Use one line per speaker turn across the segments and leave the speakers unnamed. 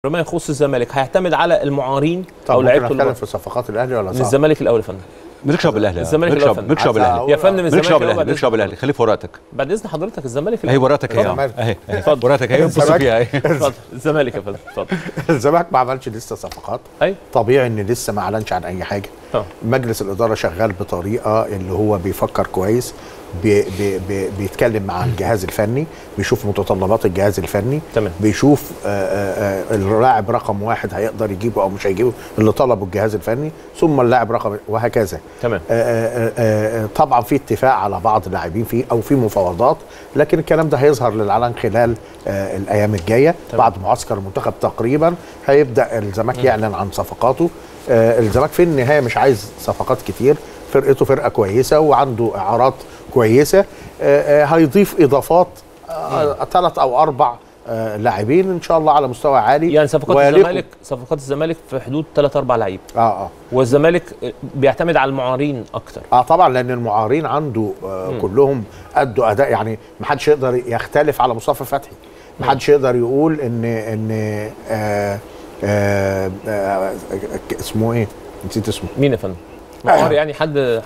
فيما يخص الزمالك هيعتمد على المعارين
طب
او
ممكن
لعيبته
اتكلم
اللي
في صفقات الاهلي ولا
من
صعب؟
الزمالك الاول يا فندم
مالكش دعوه بالاهلي
الزمالك
مالكش
الأول
دعوه
فندم.
مالكش دعوه بالاهلي
يا فندم
مالكش
الزمالك
دعوه
الأول
بالاهلي
بعد
مالكش دعوه
إذن-
بالاهلي خليه في ورقتك
بعد اذن حضرتك الزمالك
اهي
الأول.
ورقتك اهي
الزمالك.
اهي اهي
اتفضل.
ورقتك اهي بص
الزمالك.
فيها اهي
اتفضل الزمالك يا فندم اتفضل
الزمالك ما عملش لسه صفقات
اي
طبيعي ان لسه ما اعلنش عن اي حاجه
طبعا
مجلس الاداره شغال بطريقه اللي هو بيفكر كويس بي بي بي بيتكلم مع الجهاز الفني بيشوف متطلبات الجهاز الفني
تمام.
بيشوف آه، آه، آه، اللاعب رقم واحد هيقدر يجيبه او مش هيجيبه اللي طلبه الجهاز الفني ثم اللاعب رقم وهكذا
تمام
آه، آه، آه، طبعا في اتفاق على بعض اللاعبين فيه او في مفاوضات لكن الكلام ده هيظهر للعلن خلال آه، الايام الجايه
تمام.
بعد معسكر المنتخب تقريبا هيبدا الزمالك يعلن عن صفقاته آه، الزمالك في النهايه مش عايز صفقات كتير فرقته فرقه كويسه وعنده اعارات كويسه آه، آه، هيضيف اضافات ثلاث او اربع آه، لاعبين ان شاء الله على مستوى عالي
يعني صفقات
ويليقوا-
الزمالك صفقات الزمالك في حدود 3 4 لعيب
اه اه
والزمالك بيعتمد على المعارين اكتر
اه طبعا لان المعارين عنده آه كلهم ادوا اداء يعني ما حدش يقدر يختلف على مصطفى فتحي ما حدش يقدر يقول ان ان آه آه آه اسمه ايه نسيت اسمه
مين يا فندم؟ معار يعني حد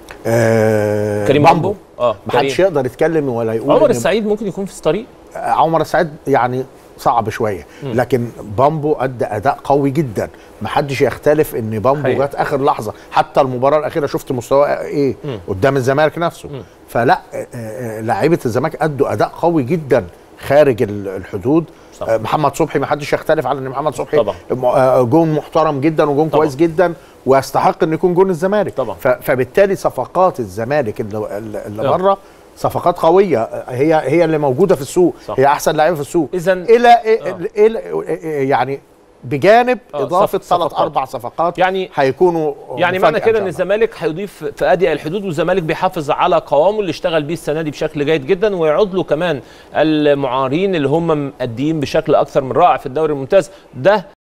آه
كريم بامبو اه
ما حدش
كريم.
يقدر يتكلم ولا يقول
عمر
إن
السعيد ممكن يكون في الطريق
آه، عمر السعيد يعني صعب شويه لكن بامبو ادى اداء قوي جدا ما حدش يختلف ان بامبو
حقيقي.
جت اخر لحظه حتى المباراه الاخيره شفت مستواه ايه قدام الزمالك نفسه فلا آه، آه، لاعيبه الزمالك ادوا اداء قوي جدا خارج ال- الحدود
صح.
آه، محمد صبحي ما حدش يختلف على ان محمد صبحي
طبعا.
م- آه، جون محترم جدا وجون
طبعا.
كويس جدا ويستحق ان يكون جون الزمالك
طبعا.
ف- فبالتالي صفقات الزمالك اللي, اللي
آه.
بره صفقات قويه آه، هي هي اللي موجوده في السوق
صح.
هي احسن لعيبه في السوق
إذن-
الى الى يعني بجانب
آه،
اضافه
صف-
ثلاث
صفقات.
اربع صفقات
يعني
هيكونوا
يعني
مفاجأة
معنى كده ان
شاء الله.
الزمالك هيضيف في اضيق الحدود والزمالك بيحافظ على قوامه اللي اشتغل بيه السنه دي بشكل جيد جدا ويعود له كمان المعارين اللي هم مأديين بشكل اكثر من رائع في الدوري الممتاز ده